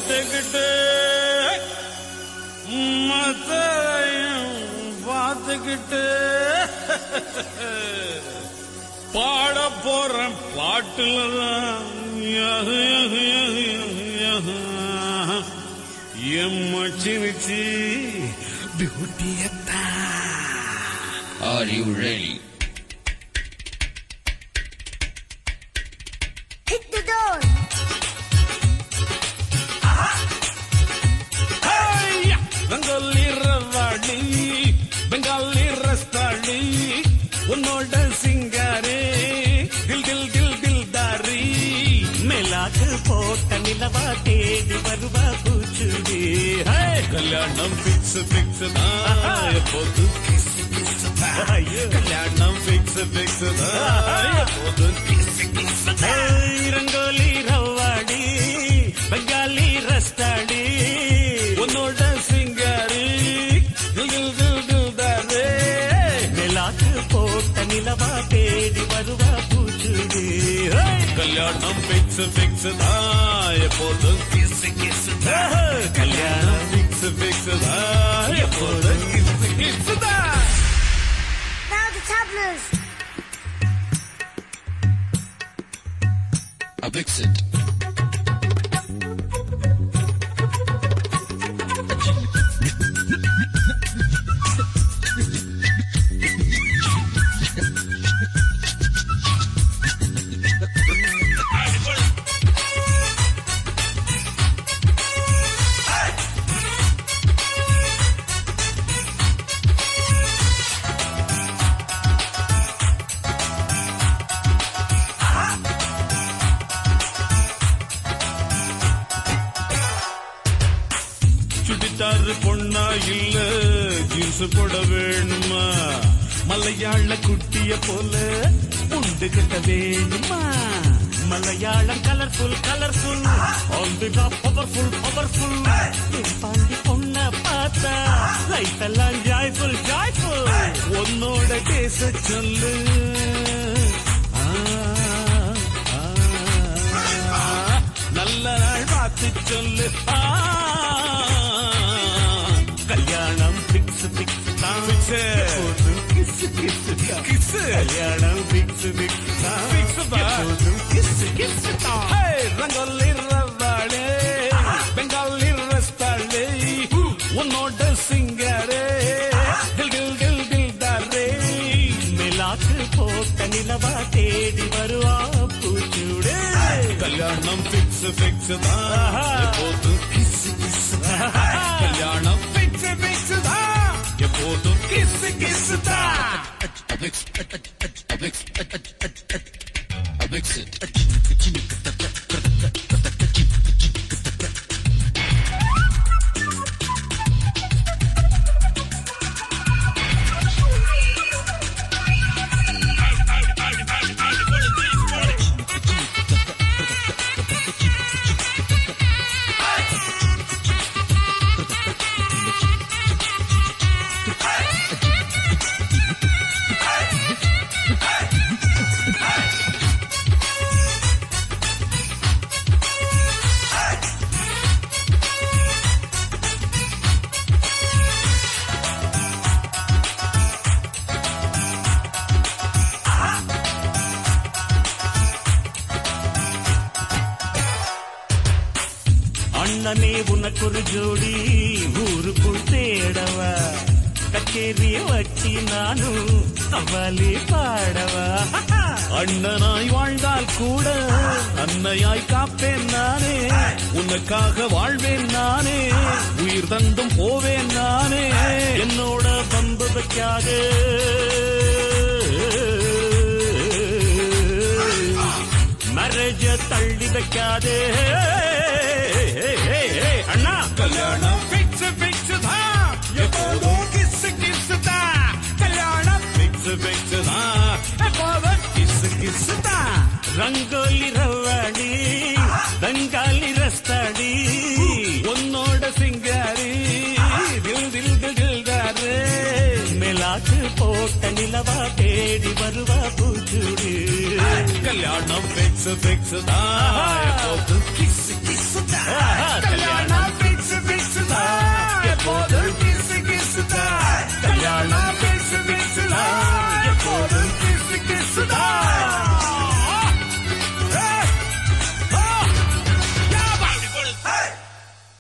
கேட்டுக்கிட்டு மத்தையும் பார்த்துக்கிட்டு பாட போறேன் பாட்டுலதான் yahoo, yahoo, yahoo, yahoo, yahoo. என் மச்சிருச்சி பியூட்டியத்தான் Are you ready? Hit the door. ஹையா! பெங்காலி ரவாடி பெங்காலி ரஸ்தாடி உன்னோட சிங்காரே தில் தில் தில் தில் தாரி மேலாக்கு போட்ட நிலவா தேடி வருவா பூச்சுடி ஹே! கல்யாணம் பிக்ஸ் பிக்ஸ் தான் எப்போது கிஸ் கிஸ் தான் கல்யாணம் பிக்ஸ் பிக்ஸ் தான் எப்போது கிஸ் கிஸ் தான் ரங்கோலி ரவாடி பெங்காலி ரஸ்தாடி உன்னோட சிங்காரி தில் தில் தில் தில் தாரி மேலாக்கு போட்ட நிலவா தேடி வருவா பூச்சுடி கல்யாணம் பிக்ஸ் பிக்ஸ் தான் எப்போதும் கிஸ் கிஸ் தான் கல்யாணம் பிக்ஸ் பிக்ஸ் தான் எப்போதும் கிஸ் கிஸ் தான் Now the tableaux. A Vixit. Churidar பொண்ணா இல்ல ஜீன்ஸ் போட வேணுமா மலையாள குட்டிய போல உண்டு கட்ட வேணுமா மலையாளம் கலர்ஃபுல் கலர்ஃபுல் ஆல்பிகா பவர்ஃபுல் பவர்ஃபுல் பாண்டி பொண்ண பார்த்தா லைஃப் எல்லாம் ஜாய்ஃபுல் ஜாய்ஃபுல் உன்னோட கேச சொல்லு ஆ, ஆ, ஆ. நல்ல நாள் பார்த்து சொல்லு ஆ. கல்யாணம் பிக்ஸ் பிக்ஸ் தான் Fix. கிஸ் கிஸ் கிஸ் கல்யாணம் பிக்ஸ் பிக்ஸ் Fix பா. கிஸ் கிஸ் தான் ஹே, ரங்கோலி ரவாளே பெங்காலி ரஸ்தாளே உன்னோட சிங்காரே தில் தில் தில் தில் தாரே மிலாக்கு போட்ட நிலவா தேடி வருவா பூச்சுடே கல்யாணம் பிக்ஸ் பிக்ஸ் தான் எப்போதும் கிஸ் கிஸ் தான் கல்யாணம் பிக்ஸ் பிக்ஸ் தான் எப்போதும் கிஸ் கிஸ் தான் A Vix. A Vix. A Vixit. அண்ணனே உனக்கு ஒரு ஜோடி ஊருக்குள் தேடவா கச்சேரிய வச்சு நானும் கவாலி பாடவா அண்ணனாய் வாழ்ந்தால் கூட அன்னையாய் காப்பேன் நானே உனக்காக வாழ்வேன் நானே உயிர் தந்தும் போவேன் நானே என்னோட பம்பு வைக்காது மரஜ தள்ளி வைக்காது அண்ணா கல்யாணம் பிக்ஸ் பிக்ஸ் தான் எப்போதும் கிஸ் கிஸ் தான் கல்யாணம் பிக்ஸ் பிக்ஸ் தான் எப்போதும் கிஸ் கிஸ் தான் ರಂಗೋಲಿ ರವಾಡಿ ಬಂಗಾಲಿ ರಸ್ತಾಡಿ உன்னோட சிங்காரி தில் தில் தில் தில் தாரே மெலாக்கு போட்ட நிலவா தேடி வருவா பூச்சுடு கல்யாணம் பிக்ஸ் பிக்ஸ் தான் எப்போதும் கிஸ் கிஸ் தான் கல்யாணம்